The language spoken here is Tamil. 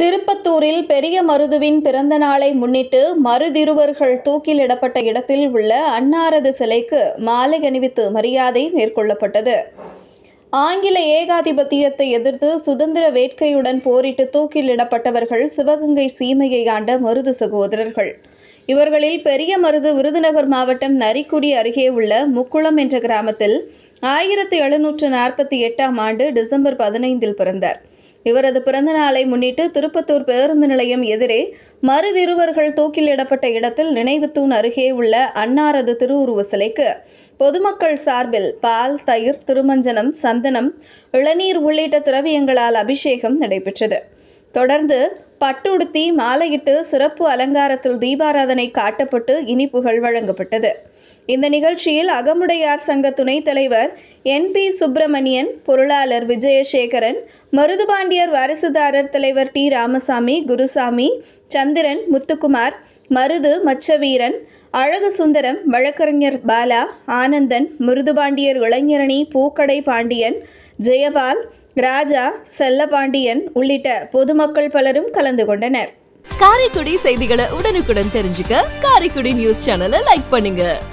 திருப்பத்தூரில் பெரிய மருதுவின் பிறந்த நாளை முன்னிட்டு மருதிருவர்கள் தூக்கிலிடப்பட்ட இடத்தில் உள்ள அன்னாரது சிலைக்கு மாலை அணிவித்து மரியாதை மேற்கொள்ளப்பட்டது ஆங்கில ஏகாதிபத்தியத்தை எதிர்த்து சுதந்திர வேட்கையுடன் போரிட்டு தூக்கிலிடப்பட்டவர்கள் சிவகங்கை சீமையை ஆண்ட மருது சகோதரர்கள் இவர்களில் பெரிய மருது விருதுநகர் மாவட்டம் நரிக்குடி அருகே உள்ள முக்குளம் என்ற கிராமத்தில் ஆயிரத்தி எழுநூற்று நாற்பத்தி எட்டாம் ஆண்டு டிசம்பர் பதினைந்தில் பிறந்தார் இவரது பிறந்த நாளை முன்னிட்டு திருப்பத்தூர் பேருந்து நிலையம் எதிரே மருதிருவர்கள் தூக்கிலிடப்பட்ட இடத்தில் நினைவு தூண் அருகே உள்ள அன்னாரது திருவுருவ சிலைக்கு பொதுமக்கள் சார்பில் பால் தயிர் திருமஞ்சனம் சந்தனம் இளநீர் உள்ளிட்ட திரவியங்களால் அபிஷேகம் நடைபெற்றது தொடர்ந்து பட்டுடுத்தி மாலையிட்டு சிறப்பு அலங்காரத்தில் தீபாராதனை காட்டப்பட்டு இனிப்புகள் வழங்கப்பட்டது இந்த நிகழ்ச்சியில் அகமுடையார் சங்க துணைத் தலைவர் என் பி சுப்பிரமணியன் பொருளாளர் விஜயசேகரன் மருதுபாண்டியர் வாரிசுதாரர் தலைவர் டி ராமசாமி குருசாமி சந்திரன் முத்துக்குமார் மருது மச்சவீரன் அழகு சுந்தரம் வழக்கறிஞர் பாலா ஆனந்தன் மிருதுபாண்டியர் இளைஞரணி பூக்கடை பாண்டியன் ஜெயபால் ராஜா செல்லபாண்டியன் உள்ளிட்ட பொதுமக்கள் பலரும் கலந்து கொண்டனர் காரைக்குடி செய்திகளை உடனுக்குடன் தெரிஞ்சுக்க காரைக்குடி நியூஸ் சேனலை லைக் பண்ணுங்க